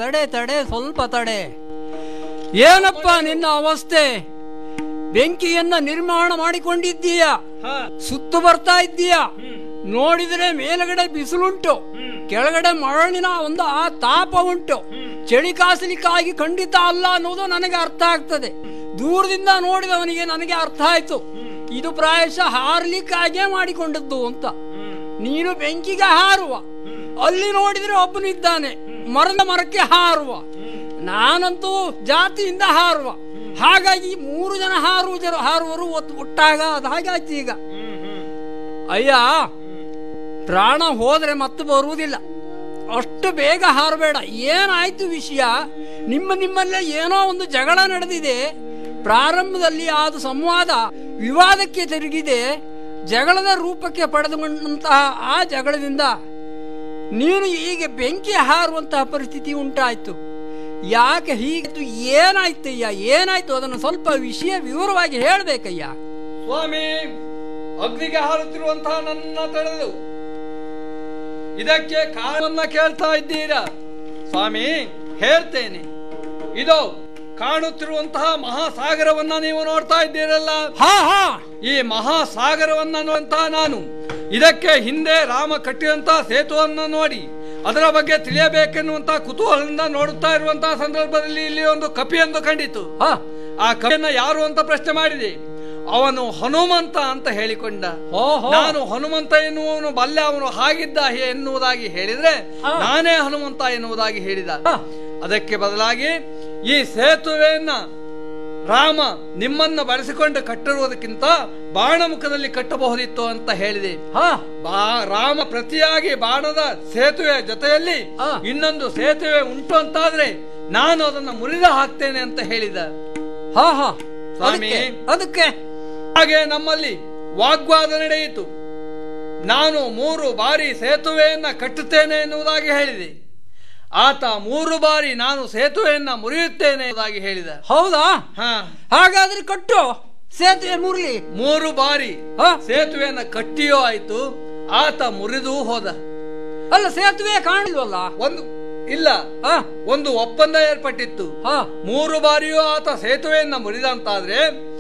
ತಡೆ ತಡೆ ಸ್ವಲ್ಪ ತಡೆ ಏನಪ್ಪ ನಿನ್ನ ಅವಸ್ಥೆ ಬೆಂಕಿಯನ್ನ ನಿರ್ಮಾಣ ಮಾಡಿಕೊಂಡಿದ್ದೀಯ ಹಾ ಸುತ್ತು ಬರ್ತಾ ಇದ್ದೀಯ ಹ್ಮ್ ನೋಡಿದ್ರೆ ಮೇಲಗಡೆ ಬಿಸಿಲುಂಟು ಹ್ಮ್ ಕೆಳಗಡೆ ಮರಳಿನ ಒಂದು ಆ ತಾಪ ಉಂಟು ಹ್ಮ್. ಚಳಿ ಕಾಸಲಿಕ್ಕಾಗಿ ಖಂಡಿತ ಅಲ್ಲ ಅನ್ನೋದು ನನಗೆ ಅರ್ಥ ಆಗ್ತದೆ ದೂರದಿಂದ ನೋಡಿದವನಿಗೆ ನನಗೆ ಅರ್ಥ ಆಯ್ತು ಇದು ಪ್ರಾಯಶಃ ಹಾರ್ಲಿಕ್ಕಾಗೇ ಮಾಡಿಕೊಂಡದ್ದು ಅಂತ ಹ್ಮ್ ನೀನು ಬೆಂಕಿಗೆ ಹಾರುವ ಅಲ್ಲಿ ನೋಡಿದ್ರೆ ಒಬ್ಬನಿದ್ದಾನೆ ಮರದ ಮರಕ್ಕೆ ಹಾರುವ ನಾನಂತೂ ಜಾತಿಯಿಂದ ಹಾರುವ ಹಾಗಾಗಿ ಮೂರು ಜನ ಹಾರುವ ಜನ ಹಾರುವರು ಒತ್- ಒಟ್ಟಾಗ ಅದು ಹಾಗಾಯ್ತು ಈಗ ಹ್ಮ್ ಹ್ಮ್ ಅಯ್ಯ ಪ್ರಾಣ ಹೋದ್ರೆ ಮತ್ತೆ ಬರುವುದಿಲ್ಲ ಅಷ್ಟು ಬೇಗ ಹಾರಬೇಡ ಏನಾಯ್ತು ವಿಷಯ ನಿಮ್ಮ ನಿಮ್ಮಲ್ಲೇ ಏನೋ ಒಂದು ಜಗಳ ನಡೆದಿದೆ ಪ್ರಾರಂಭದಲ್ಲಿ ಆದ ಸಂವಾದ ವಿವಾದಕ್ಕೆ ತಿರುಗಿದೆ ಜಗಳದ ರೂಪಕ್ಕೆ ಪಡೆದುಕೊಂಡಂತಹ ಆ ಜಗಳದಿಂದ ನೀನು ಈಗ ಬೆಂಕಿ ಹಾರುವಂತಹ ಪರಿಸ್ಥಿತಿ ಉಂಟಾಯ್ತು ಯಾಕೆ ಹೀಗೆ ಏನಾಯ್ತಯ್ಯ ಏನಾಯ್ತು ಅದನ್ನು ಸ್ವಲ್ಪ ವಿಷಯ ವಿವರವಾಗಿ ಹೇಳ್ಬೇಕಯ್ಯ ಸ್ವಾಮಿ ಅಗ್ನಿಗೆ ಹಾರುತ್ತಿರುವಂತಹ ನನ್ನ ತಡೆದು ಇದಕ್ಕೆ ಕಾರಣವನ್ನ ಕೇಳ್ತಾ ಇದ್ದೀರಾ ಸ್ವಾಮಿ ಹೇಳ್ತೇನೆ ಇದು ಕಾಣುತ್ತಿರುವಂತಹ ಮಹಾಸಾಗರವನ್ನ ನೀವು ನೋಡ್ತಾ ಇದ್ದೀರಲ್ಲ ಹಾ ಹಾ ಈ ಮಹಾಸಾಗರವನ್ನ ನೋಡುವಂತಹ ನಾನು ಇದಕ್ಕೆ ಹಿಂದೆ ರಾಮ ಕಟ್ಟಿದಂತಹ ಸೇತುವನ್ನು ನೋಡಿ ಅದರ ಬಗ್ಗೆ ತಿಳಿಯಬೇಕೆನ್ನುವಂತಹ ಕುತೂಹಲದಿಂದ ನೋಡುತ್ತಾ ಇರುವಂತಹ ಸಂದರ್ಭದಲ್ಲಿ ಇಲ್ಲಿ ಒಂದು ಕಪಿಯೊಂದು ಕಂಡಿತು ಹಾ ಆ ಕವಿಯನ್ನ ಯಾರು ಅಂತ ಪ್ರಶ್ನೆ ಮಾಡಿದೆ ಅವನು ಹನುಮಂತ ಅಂತ ಹೇಳಿಕೊಂಡ ಓಹೋ ನಾನು ಹನುಮಂತ ಎನ್ನುವವನು ಬಲ್ಲೆ ಅವನು ಹಾಗಿದ್ದ ಹೇ- ಎನ್ನುವುದಾಗಿ ಹೇಳಿದ್ರೆ ಹಾ. ನಾನೇ ಹನುಮಂತ ಎನ್ನುವುದಾಗಿ ಹೇಳಿದ ಹಾ. ಅದಕ್ಕೆ ಬದಲಾಗಿ ಈ ಸೇತುವೆಯನ್ನ ರಾಮ ನಿಮ್ಮನ್ನ ಬಳಸಿಕೊಂಡು ಕಟ್ಟಿರುವುದಕ್ಕಿಂತ ಬಾಣಮುಖದಲ್ಲಿ ಕಟ್ಟಬಹುದಿತ್ತು ಅಂತ ಹೇಳಿದೆ ಹಾ ಬಾ ರಾಮ ಪ್ರತಿಯಾಗಿ ಬಾಣದ ಸೇತುವೆ ಜೊತೆಯಲ್ಲಿ ಆ. ಇನ್ನೊಂದು ಸೇತುವೆ ಉಂಟು ಅಂತಾದ್ರೆ ನಾನು ಅದನ್ನ ಮುರಿದು ಹಾಕ್ತೇನೆ ಅಂತ ಹೇಳಿದ ಹಾ ಹಾ ಸ್ವಾಮಿ. ಅದಕ್ಕೆ- ಅದಕ್ಕೆ ಹಾಗೆ ನಮ್ಮಲ್ಲಿ ವಾಗ್ವಾದ ನಡೆಯಿತು ನಾನು ಮೂರು ಬಾರಿ ಸೇತುವೆಯನ್ನ ಕಟ್ಟುತ್ತೇನೆ ಎನ್ನುವುದಾಗಿ ಹೇಳಿದೆ ಆತ ಮೂರು ಬಾರಿ ನಾನು ಸೇತುವೆಯನ್ನ ಮುರಿಯುತ್ತೇನೆ ಎನ್ನುವುದಾಗಿ ಹೇಳಿದ ಹೌದಾ ಹಾ ಹಾಗಾದ್ರೆ ಕಟ್ಟು ಸೇತುವೆ ಮುರ್ಲಿ ಮೂರು ಬಾರಿ ಹಾ ಸೇತುವೆಯನ್ನ ಕಟ್ಟಿಯೋ ಆಯ್ತು ಆತ ಮುರಿದು ಹೋದ ಅಲ್ಲ ಸೇತುವೆ ಕಾಣಿಲ್ವಲ್ಲ ಒಂದು ಇಲ್ಲ ಹಾ ಒಂದು ಒಪ್ಪಂದ ಏರ್ಪಟ್ಟಿತ್ತು ಹಾ ಮೂರು ಬಾರಿಯೂ ಆತ ಸೇತುವೆಯನ್ನ ಮುರಿದಂತಾದ್ರೆ